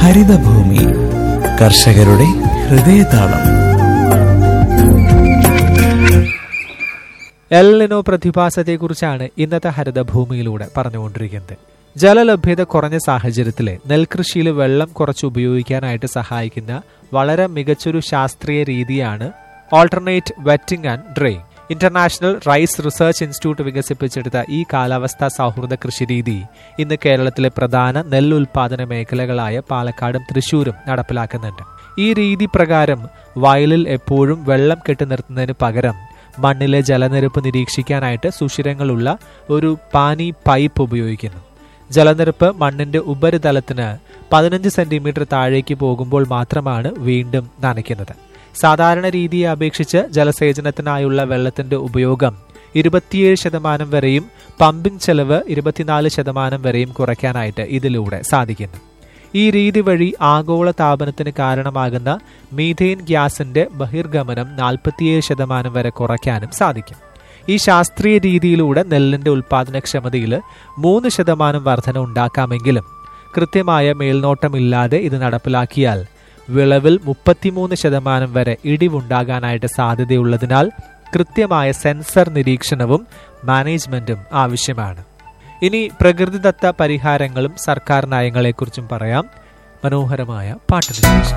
ഹരിതഭൂമി കർഷകരുടെ ഹൃദയതാളം എൽനിനോ പ്രതിഭാസത്തെക്കുറിച്ചാണ് ഇന്നത്തെ ഹരിതഭൂമിയിലൂടെ പറഞ്ഞുകൊണ്ടിരിക്കുന്നത് ജലലഭ്യത കുറഞ്ഞ സാഹചര്യത്തിൽ നെൽകൃഷിയിൽ വെള്ളം കുറച്ച് ഉപയോഗിക്കാനായിട്ട് സഹായിക്കുന്ന വളരെ മികച്ചൊരു ശാസ്ത്രീയ രീതിയാണ് alternate wetting and drain international rice research institute വികസിപ്പിച്ചെടുത്ത ഈ കാലാവസ്ഥാ സൗഹൃദ കൃഷിരീതി ഇന്ന് കേരളത്തിലെ പ്രധാന നെല്ലുൽപാദന മേഖലകളായ പാലക്കാടും തൃശൂരും നടപ്പിലാക്കുന്നുണ്ട് ഈ രീതി പ്രകാരം വയലിൽ എപ്പോഴും വെള്ളം കെട്ടി നിർത്തുന്നതിന് പകരം മണ്ണിലെ ജലനിരപ്പ് നിരീക്ഷിക്കാനായിട്ട് സുഷിരങ്ങളുള്ള ഒരു പാനി പൈപ്പ് ഉപയോഗിക്കുന്നു ജലനിരപ്പ് മണ്ണിന്റെ ഉപരിതലത്തിന് പതിനഞ്ച് സെന്റിമീറ്റർ താഴേക്ക് പോകുമ്പോൾ മാത്രമാണ് വീണ്ടും നനയ്ക്കുന്നത് സാധാരണ രീതിയെ അപേക്ഷിച്ച് ജലസേചനത്തിനായുള്ള വെള്ളത്തിന്റെ ഉപയോഗം ഇരുപത്തിയേഴ് ശതമാനം വരെയും പമ്പിംഗ് ചെലവ് ഇരുപത്തിനാല് ശതമാനം വരെയും കുറയ്ക്കാനായിട്ട് ഇതിലൂടെ സാധിക്കുന്നു ഈ രീതി വഴി ആഗോള താപനത്തിന് കാരണമാകുന്ന മീഥെയിൻ ഗ്യാസിന്റെ ബഹിർഗമനം നാൽപ്പത്തിയേഴ് ശതമാനം വരെ കുറയ്ക്കാനും സാധിക്കും ഈ ശാസ്ത്രീയ രീതിയിലൂടെ നെല്ലിന്റെ ഉൽപാദനക്ഷമതയിൽ മൂന്ന് ശതമാനം വർധന ഉണ്ടാക്കാമെങ്കിലും കൃത്യമായ മേൽനോട്ടമില്ലാതെ ഇത് നടപ്പിലാക്കിയാൽ വിളവിൽ മുപ്പത്തിമൂന്ന് ശതമാനം വരെ ഇടിവുണ്ടാകാനായിട്ട് സാധ്യതയുള്ളതിനാൽ കൃത്യമായ സെൻസർ നിരീക്ഷണവും മാനേജ്മെന്റും ആവശ്യമാണ് ഇനി പ്രകൃതിദത്ത പരിഹാരങ്ങളും സർക്കാർ നയങ്ങളെക്കുറിച്ചും പറയാം മനോഹരമായ പാട്ടിന് ശേഷം